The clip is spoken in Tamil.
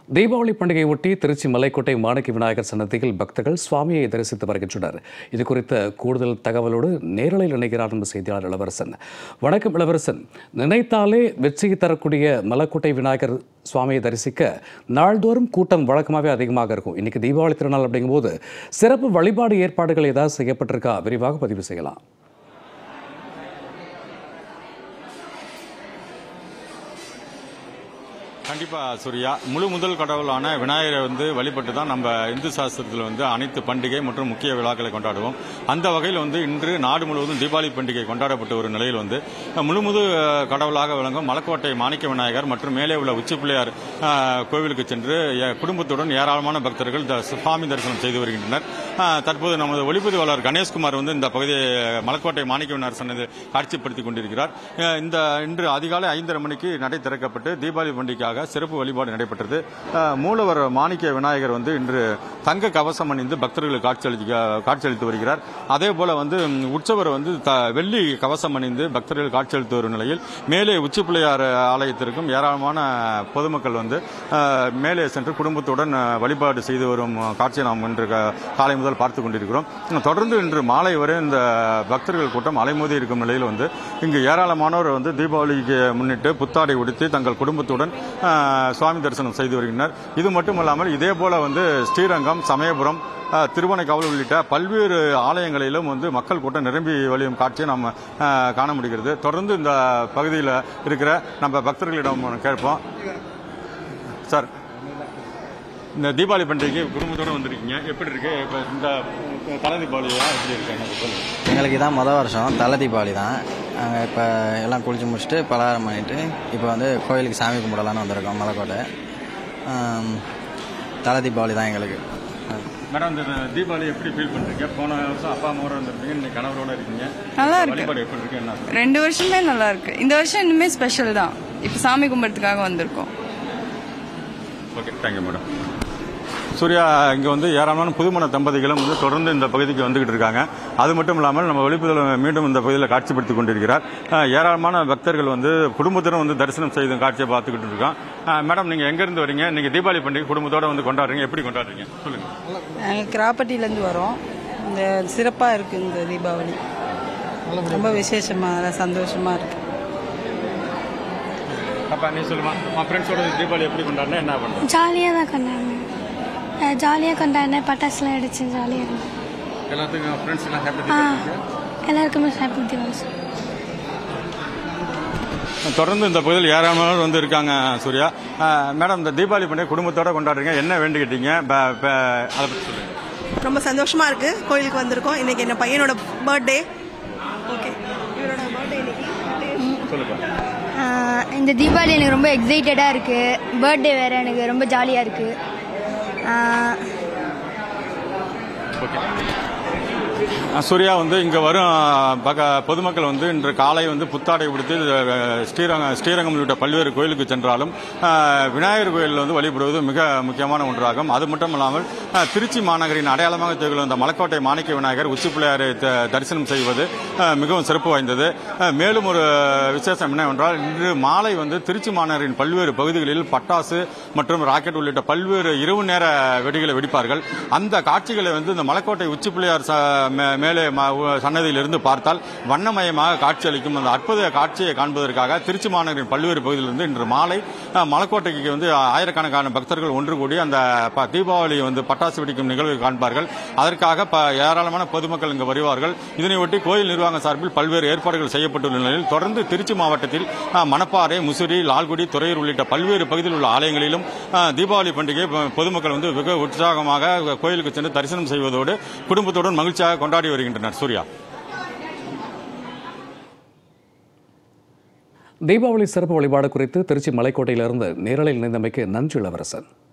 தீபாவளி பண்டிகையை ஒட்டி திருச்சி மலைக்கோட்டை மாணிக்க விநாயகர் சன்னதியில் பக்தர்கள் சுவாமியை தரிசித்து வருகின்றனர் இது குறித்த கூடுதல் தகவலோடு நேரலையில் இணைகிறார் நம்ம செய்தியாளர் இளவரசன் வணக்கம் இளவரசன் நினைத்தாலே வெற்றியை தரக்கூடிய மலைக்கோட்டை விநாயகர் சுவாமியை தரிசிக்க நாள்தோறும் கூட்டம் வழக்கமாகவே அதிகமாக இருக்கும் இன்னைக்கு தீபாவளி திருநாள் அப்படிங்கும்போது சிறப்பு வழிபாடு ஏற்பாடுகள் ஏதாவது செய்யப்பட்டிருக்கா விரிவாக பதிவு செய்யலாம் கண்டிப்பா சூர்யா முழு முதல் கடவுளான விநாயகரை வந்து வழிபட்டு தான் நம்ம இந்து சாஸ்திரத்தில் வந்து அனைத்து பண்டிகை மற்றும் முக்கிய விழாக்களை கொண்டாடுவோம் அந்த வகையில் வந்து இன்று நாடு முழுவதும் தீபாவளி பண்டிகை கொண்டாடப்பட்ட ஒரு நிலையில் வந்து முழு முது கடவுளாக விளங்கும் மலக்கோட்டை மாணிக்க விநாயகர் மற்றும் மேலே உள்ள உச்சி பிள்ளையார் அஹ், கோவிலுக்கு சென்று எ- குடும்பத்துடன் ஏராளமான பக்தர்கள் த- சுவாமி தரிசனம் செய்து வருகின்றனர் அஹ், தற்போது நமது ஒளிப்பதிவாளர் கணேஷ்குமார் வந்து இந்த பகுதியை மலக்கோட்டை மாணிக்க விநாயகர் சன்னதி காட்சிப்படுத்திக் கொண்டிருக்கிறார் அஹ், இந்த இன்று அதிகாலை ஐந்தரை மணிக்கு நடை திறக்கப்பட்டு தீபாவளி பண்டிகைக்காக சிறப்பு வழிபாடு நடைபெற்றது அஹ், மூலவர் மாணிக்க விநாயகர் வந்து இன்று தங்க கவசம் அணிந்து பக்தர்களுக்கு காட்சியளி காட்சியளித்து வருகிறார் அதே போல வந்து ம், உற்சவர் வந்து த- வெள்ளி கவசம் அணிந்து பக்தர்கள் காட்சியளித்து வரும் நிலையில் மேலே உச்சி பிள்ளையார் ஆலயத்திற்கும் ஏராளமான பொதுமக்கள் வந்து அஹ், மேலே சென்று குடும்பத்துடன் அஹ், வழிபாடு செய்து வரும் காட்சியை நாம் இன்று க- காலை முதல் பார்த்து கொண்டிருக்கிறோம் தொடர்ந்து இன்று மாலை வரை இந்த பக்தர்கள் கூட்டம் அலைமோதி இருக்கும் நிலையில் வந்து இங்கு ஏராளமானோர் வந்து தீபாவளிக்கு முன்னிட்டு புத்தாடை உடுத்தி தங்கள் குடும்பத்துடன் அஹ், சுவாமி தரிசனம் செய்து வருகின்றனர் இது மட்டுமல்லாமல் இதே போல வந்து ஸ்ரீரங்கம் சமயபுரம் அஹ், திருவனைக்காவல் உள்ளிட்ட பல்வேறு ஆலயங்களிலும் வந்து மக்கள் கூட்டம் நிரம்பி வழியும் காட்சியை நாம் அஹ், காண முடிகிறது தொடர்ந்து இந்த பகுதியில் இருக்கிற நம்ம பக்தர்களிடம் கேட்போம் சார் இந்த தீபாவளி பண்டிகைக்கு குடும்பத்தோட வந்திருக்கீங்க எப்படி இருக்கு இப்ப இந்த தலை தீபாவளியா எப்படி இருக்கு எனக்கு சொல்லுங்க எங்களுக்கு தான் மொதல் வருஷம் தலை தீபாவளி தான் நாங்கள் இப்போ எல்லாம் குளிச்சு முடிச்சுட்டு பலகாரம் பண்ணிட்டு இப்போ வந்து கோயிலுக்கு சாமி கும்பிடலான்னு வந்திருக்கோம் மலைக்கோட்டை ஆம், தலை தீபாவளி தான் எங்களுக்கு மேடம் இந்த தீபாவளி எப்படி ஃபீல் பண்றீங்க போன வருஷம் அப்பா அம்மாவோட வந்திருக்கீங்க இன்னைக்கு கணவரோட இருக்கீங்க நல்லா இருக்கு. வழிபாடு எப்படி இருக்கு என்ன ரெண்டு வருஷமே நல்லா இருக்கு இந்த வருஷம் இன்னுமே ஸ்பெஷல் தான் இப்போ சாமி கும்பிட்றதுக்காக வந்திருக்கோம் ஓகே தேங்க்யூ மேடம் சூர்யா இங்கே வந்து ஏராளமான புதுமண தம்பதிகளும் வந்து தொடர்ந்து இந்த பகுதிக்கு வந்துகிட்டு இருக்காங்க அது மட்டும் இல்லாமல் நம்ம ஒளிப்பதில் மீண்டும் இந்த பகுதியில் காட்சிப்படுத்தி கொண்டிருக்கிறார் அஹ், ஏராளமான பக்தர்கள் வந்து குடும்பத்துடன் வந்து தரிசனம் செய்த காட்சியை பார்த்துக்கிட்டு இருக்கோம் அஹ், மேடம் நீங்கள் எங்கேருந்து வரீங்க நீங்கள் தீபாவளி பண்டிகை குடும்பத்தோட வந்து கொண்டாடுறீங்க எப்படி கொண்டாடுறீங்க சொல்லுங்க நாங்கள் கிராப்பட்டிலேருந்து வரோம் இந்த சிறப்பாக இருக்குது இந்த தீபாவளி ரொம்ப விசேஷமாக அதெல்லாம் சந்தோஷமாக இருக்குது அப்பா நீ சொல்லுமா உன் ஃப்ரெண்ட்ஸோட தீபாவளி எப்படி கொண்டாடினா என்ன பண்ணுறோம் ஜாலியாக தான் கொண்டாடினேன் ஜாலியாக கொண்டாடினேன் பட்டாசுலாம் அடித்தேன் ஜாலியாக இருந்தேன் எல்லாத்துக்கும் ஃப்ரெண்ட்ஸ் எல்லாம் ஆ ஹாப்பி எல்லாருக்குமே ஹாப்பி தீபாவளி தொடர்ந்து இந்த பகுதியில் ஏராளமானவர் வந்து இருக்காங்க சூர்யா அஹ், மேடம் இந்த தீபாவளி பண்டிகை குடும்பத்தோட கொண்டாடுறீங்க என்ன வேண்டிக்கிட்டீங்க ப- ப- அதை பற்றி சொல்லுங்க ரொம்ப சந்தோஷமா இருக்கு கோயிலுக்கு வந்திருக்கோம் இன்னைக்கு என் பையனோட பர்த்டே ஓகே இவரோட பர்த்டே இன்னைக்கு சொல்லுங்க இந்த தீபாவளி எனக்கு ரொம்ப எக்ஸைட்டடாக இருக்குது பர்த்டே வேறு எனக்கு ரொம்ப ஜாலியாக இருக்குது அஹ் சூர்யா வந்து இங்க வரும் பக பொதுமக்கள் வந்து இன்று காலை வந்து புத்தாடை உடுத்தி அஹ், ஸ்ரீரங்கம் ஸ்ரீரங்கம் உள்ளிட்ட பல்வேறு கோயிலுக்கு சென்றாலும் அஹ், விநாயகர் கோயிலில் வந்து வழிபடுவது மிக முக்கியமான ஒன்றாகும் அது மட்டும் இல்லாமல் அஹ், திருச்சி மாநகரின் அடையாளமாக திகழும் இந்த மலைக்கோட்டை மாணிக்க விநாயகர் உச்சி பிள்ளையாரை த- தரிசனம் செய்வது அஹ், மிகவும் சிறப்பு வாய்ந்தது அஹ், மேலும் ஒரு விசேஷம் என்னவென்றால் இன்று மாலை வந்து திருச்சி மாநகரின் பல்வேறு பகுதிகளில் பட்டாசு மற்றும் ராக்கெட் உள்ளிட்ட பல்வேறு இரவு நேர வெடிகளை வெடிப்பார்கள் அந்த காட்சிகளை வந்து இந்த மலைக்கோட்டை உச்சி பிள்ளையார் ச- மே- மேலே ம- உ- சன்னதியிலிருந்து பார்த்தால் வண்ணமயமாக காட்சியளிக்கும் அந்த அற்புத காட்சியை காண்பதற்காக திருச்சி மாநகரின் பல்வேறு பகுதியிலிருந்து இன்று மாலை அஹ், மலைக்கோட்டைக்கு வந்து ஆயிரக்கணக்கான பக்தர்கள் ஒன்று கூடி அந்த ப- தீபாவளி வந்து பட்டாசு வெடிக்கும் நிகழ்வை காண்பார்கள் அதற்காக ப- ஏராளமான பொதுமக்கள் இங்கு வருவார்கள் இதனையொட்டி கோயில் நிர்வாகம் சார்பில் பல்வேறு ஏற்பாடுகள் செய்யப்பட்டுள்ள நிலையில் தொடர்ந்து திருச்சி மாவட்டத்தில் அஹ், மணப்பாறை முசிறி லால்குடி துறையூர் உள்ளிட்ட பல்வேறு பகுதியில் உள்ள ஆலயங்களிலும் அஹ், தீபாவளி பண்டிகை பொ- பொதுமக்கள் வந்து வெகு உற்சாகமாக கோயிலுக்கு சென்று தரிசனம் செய்வதோடு குடும்பத்துடன் மகிழ்ச்சியாக கொண்டாடி வருகின்றனர் சூர்யா தீபாவளி சிறப்பு வழிபாடு குறித்து திருச்சி மலைக்கோட்டையிலிருந்து நேரலையில் இணைந்தமைக்கு நன்றி இளவரசன்